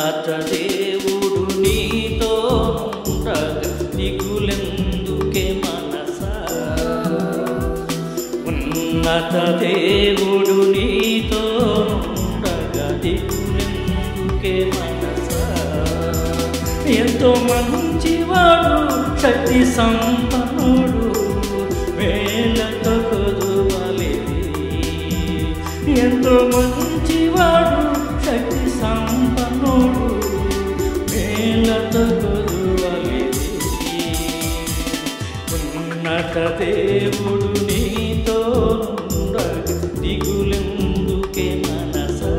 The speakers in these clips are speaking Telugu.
ఉన్నత దేవుడు నీతో ఉండగా దిగులెందుకే మనసా ఉన్నత దేవుడు నీతో ఉండగా దిగులెందుకే మనసా ఎంతో మంచివాడు శక్తి సంపన్నుడు వేలతో కొదువలే ఎంతో మంచివాడు శక్తి సంపన్నుడు వేలతో కొదువలే ఉన్నత దేవుడు నీతో ఉండగా దిగులెందుకే మనసా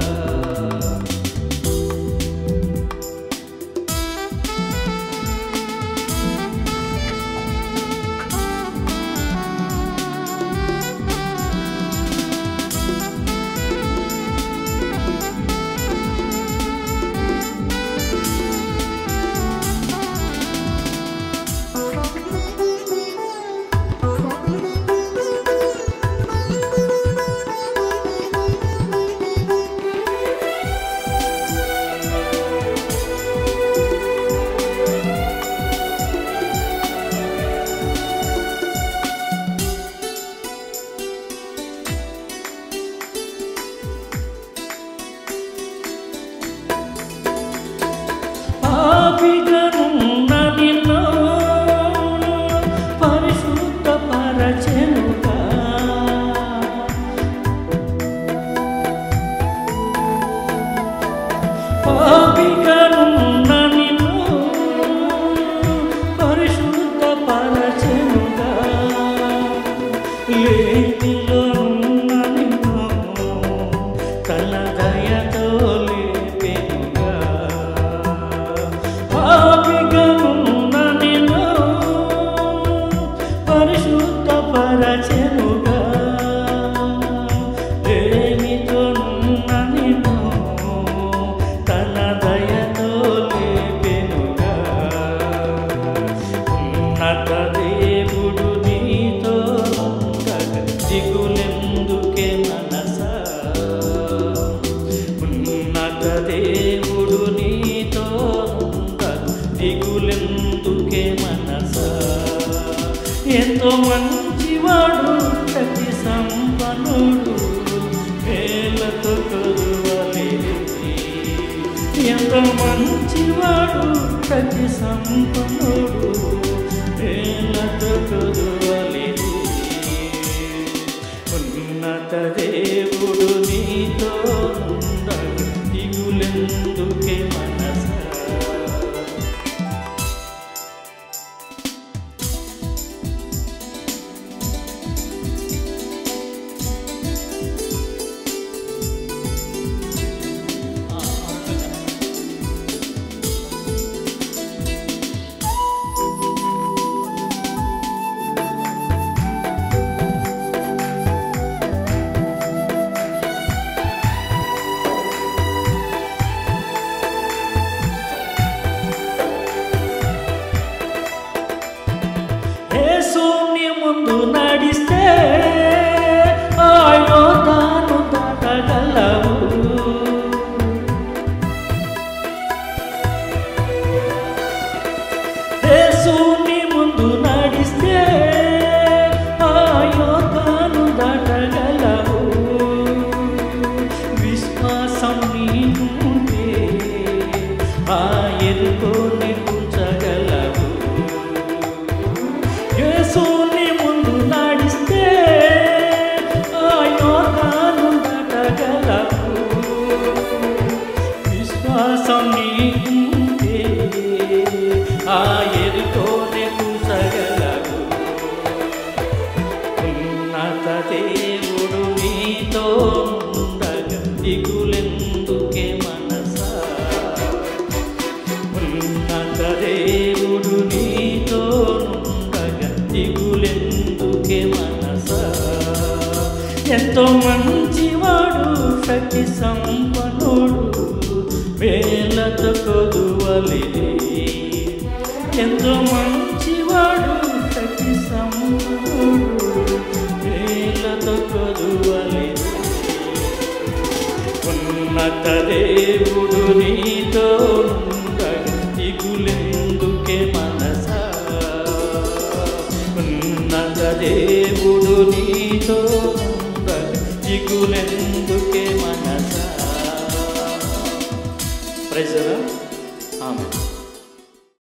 పాపిగనున్న నిన్ను పరిశుద్ధపరచెనుగా. పాపిగనున్న నిన్ను పరిశుద్ధపరచెనుగా. లేనిలోనున్న నిన్ను తన దయతో లేపెనుగా. పాపిగనున్న నిన్ను పరిశుద్ధపరచెనుగా. లేమితోనున్న నిన్ను తన దయతో లేపెనుగా. ఉన్నత దేవుడు నీతో ఉండగా దిగులెందుకే మనసా ఉన్నత దేవుడు నీతో ఉండగా దిగులెందుకే మనసా ఎంతో మంచివాడు ప్రతి సంపన్నుడు వేలతో కొలువలేదు ఎంత మంచివాడు ప్రతి సంపన్నుడు వేలతో కొలువలేదు ఉన్నత దేవుడు నీతో ఉండగా దిగులెందుకే మనసా యేసుని ముందు నడిస్తే ఆయో తాను దాటగలవు యేసుని ముందు నడిస్తే ఆయో తాను దాటగలవు విశ్వాసం నీకుంటే ఆ ఎరుకోని ఉంచగలవు యేసుని ముందు నడిస్తే ఆ యోగాను దాటగలవు విశ్వాసం నీకుంటే ఆ ఎరుకోని కూసగలవు ఉన్నత దేవుడు నీతో ఉండగా దిగులెందుకే మనసా ఉన్నత దేవుడు నీతో ఉండగా దిగులెందుకే మనసా ఎంతో మంచివాడు శక్తి సంపన్నుడు వేలతో కొదువలే ఎంతో మంచివాడు శక్తి సంపన్నుడు వేలతో కొదువలే ఉన్న ఉన్నత దేవుడు నీతో ఉండగా దిగులెందుకే మనసా ఉన్నత దేవుడు నీతో ఉండగా దిగులెందుకే మనసా ప్రైజరా ఆమె